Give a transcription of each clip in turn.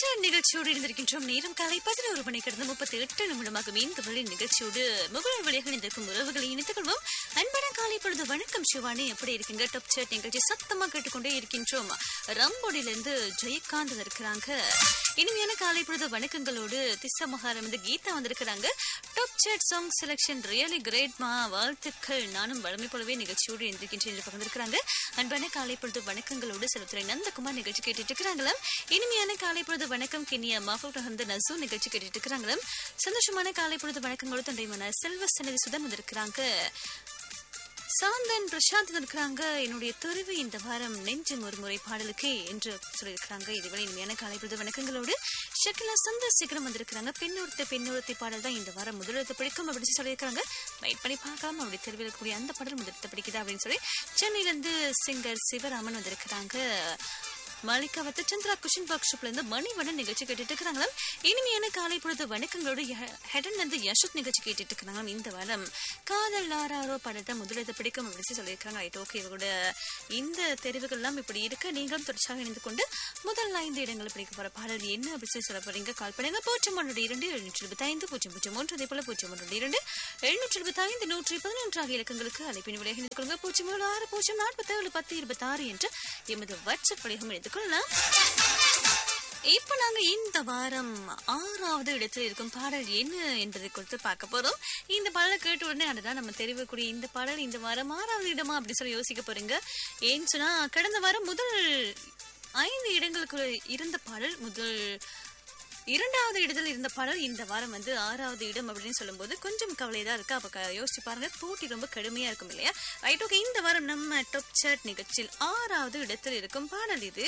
நிகழ்ச்சியோடு இருந்திருக்கின்றோம் நேரம் காலை பதினோரு மணி கடந்து முப்பத்தி எட்டு நிமிடமாகும் இந்த வழி நிகழ்ச்சியோடு முகநூல் வழியாக இணைந்திருக்கும் உறவுகளை இணைத்துக் கொள்வோம் அன்பான காலை பொழுது வணக்கம் சிவானி எப்படி இருக்கீங்க டாப் சேட் நிகழ்ச்சி சத்தமா கேட்டுக்கொண்டே இருக்கின்றோம் ரம்போடிலிருந்து ஜெயகாந்த் இருக்கிறாங்க இனிமையான காலை பொழுது வணக்கங்களோடு திசா மகாரம் வந்து கீதா வந்திருக்கிறாங்க top chart song selection really great மா வாழ்த்துக்கள் நானும் வழமை போலவே நிகழ்ச்சியோடு இருந்திருக்கின்றேன் என்று பகிர்ந்திருக்கிறாங்க அன்பான காலை பொழுது வணக்கங்களோடு செலுத்துறை நந்தகுமார் நிகழ்ச்சி கேட்டுட்டு இருக்கிறாங்களாம் இனிமையான காலை பொழுது வணக்கம் கினியா மாஃபூட் ஹந்த நசு நிகழ்ச்சி கேட்டுட்டு இருக்கிறாங்களாம் சந்தோஷமான காலை பொழுது வணக்கங்களோடு தந்தைமான செல்வ சன்னதி சுதன் வந்திருக்கிறாங்க சாந்தன் பிரசாந்த் இருக்கிறாங்க என்னுடைய தெரிவு இந்த வாரம் நெஞ்சும் ஒரு முறை பாடலுக்கு என்று சொல்லியிருக்கிறாங்க இதுவரை இனிமையான காலை பொழுது வணக்கங்களோடு ஷக்கிலா சந்திரசேகரம் வந்திருக்கிறாங்க பெண்ணொருத்த பெண்ணொருத்தி பாடல் தான் இந்த வாரம் முதலிடத்தை பிடிக்கும் அப்படின்னு சொல்லியிருக்காங்க வெயிட் பண்ணி பார்க்கலாம் அப்படி தெரிவில் இருக்கக்கூடிய அந்த பாடல் முதலிடத்தை பிடிக்குதா அப்படின்னு சொல்லி சென்னையிலிருந்து சிங்கர் சிவராமன் வந்திருக்கிறாங்க மாலிகா வந்து சந்திரா குஷன் ஒர்க் ஷாப்ல இருந்து மணிவண்ணன் நிகழ்ச்சி கேட்டுட்டு இருக்கிறாங்களாம் இனிமையான காலை பொழுது வணக்கங்களோடு ய- ஹெடன் வந்து யஷத் நிகழ்ச்சி கேட்டுட்டு இருக்கிறாங்களாம் இந்த வாரம் காதல் ஆறாரோ படத்தை முதலிடத்தை பிடிக்கும் அப்படின்னு சொல்லியிருக்காங்க ரைட் ஓகே இவரோட இந்த தெரிவுகள் எல்லாம் இப்படி இருக்க நீங்களும் தொடர்ச்சியாக இணைந்து கொண்டு முதல் ஐந்து இடங்களை பிடிக்க போற பாடல் என்ன அப்படின்னு சொல்லி சொல்ல போறீங்க கால் பண்ணுங்க பூஜ்ஜியம் ஒன்று இரண்டு எழுநூற்றி இருபத்தி ஐந்து பூஜ்ஜியம் பூஜ்ஜியம் ஒன்று அதே போல பூஜ்ஜியம் ஒன்று இரண்டு எழுநூற்றி இருபத்தி ஐந்து நூற்றி பதினொன்று ஆகிய இலக்கங்களுக்கு அழைப்பின் விலையாக இணைந்து கொள்ளுங்க பூஜ்ஜியம் ஏழு ஆறு பூஜ்ஜியம் நாற்பத்தி ஏழு பத்து இருபத்தி ஆறு என்று எமது வாட்ஸ்அப் வழியாக இணைந்து கொள்ளலாம் இப்ப நாங்க இந்த வாரம் ஆறாவது இடத்தில் இருக்கும் பாடல் என்ன என்பதை குறித்து பார்க்க போறோம் இந்த பாடலை கேட்ட உடனே அதுதான் நம்ம தெரிவிக்கக்கூடிய இந்த பாடல் இந்த வாரம் ஆறாவது இடமா அப்படி சொல்லி யோசிக்க போறீங்க ஏன்னு சொன்னா கடந்த வாரம் முதல் ஐந்து இடங்களுக்கு இருந்த பாடல் முதல் இரண்டாவது இடத்தில் இருந்த பாடல் இந்த வாரம் வந்து ஆறாவது இடம் அப்படின்னு சொல்லும்போது கொஞ்சம் கவலை தான் இருக்கு அப்ப க- யோசிச்சு பாருங்க போட்டி ரொம்ப கடுமையா இருக்கும் இல்லையா ரைட் ஓகே இந்த வாரம் நம்ம டாப் சாட் நிகழ்ச்சியில் ஆறாவது இடத்தில் இருக்கும் பாடல் இது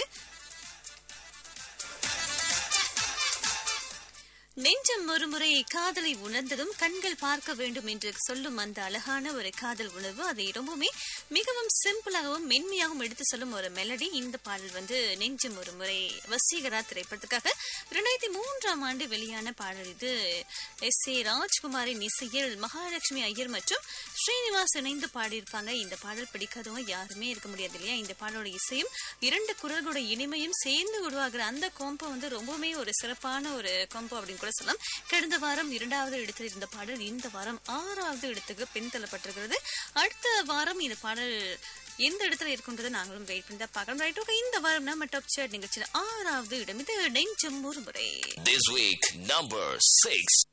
நெஞ்சம் ஒருமுறை காதலை உணர்ந்ததும் கண்கள் பார்க்க வேண்டும் என்று சொல்லும் அந்த அழகான ஒரு காதல் உணர்வு அதை ரொம்பவுமே மிகவும் சிம்பிளாகவும் மென்மையாகவும் எடுத்து சொல்லும் ஒரு மெலடி இந்த பாடல் வந்து நெஞ்சம் ஒரு முறை வசீகரா திரைப்படத்துக்காக இரண்டாயிரத்தி மூன்றாம் ஆண்டு வெளியான பாடல் இது எஸ் ஏ ராஜ்குமாரின் இசையில் மகாலட்சுமி ஐயர் மற்றும் ஸ்ரீனிவாஸ் இணைந்து பாடியிருப்பாங்க இந்த பாடல் பிடிக்காதவங்க யாருமே இருக்க முடியாது இல்லையா இந்த பாடலோட இசையும் இரண்டு குரல்களோட இனிமையும் சேர்ந்து உருவாகிற அந்த கோம்போ வந்து ரொம்பவுமே ஒரு சிறப்பான ஒரு கோம்போ அப்படின்னு கூட சொல்லலாம் கடந்த வாரம் இரண்டாவது இடத்தில் இருந்த பாடல் இந்த வாரம் ஆறாவது இடத்துக்கு பின்தள்ளப்பட்டிருக்கிறது அடுத்த வாரம் இந்த பாடல் எந்த இடத்துல இருக்குன்றதை நாங்களும் வெயிட் பண்ணி தான் பார்க்கலாம் ரைட் ஓகே இந்த வாரம் நம்ம டாப் சேட் நிகழ்ச்சியில் ஆறாவது இடம் இது நெஞ்சம் ஒரு முறை This week, number six.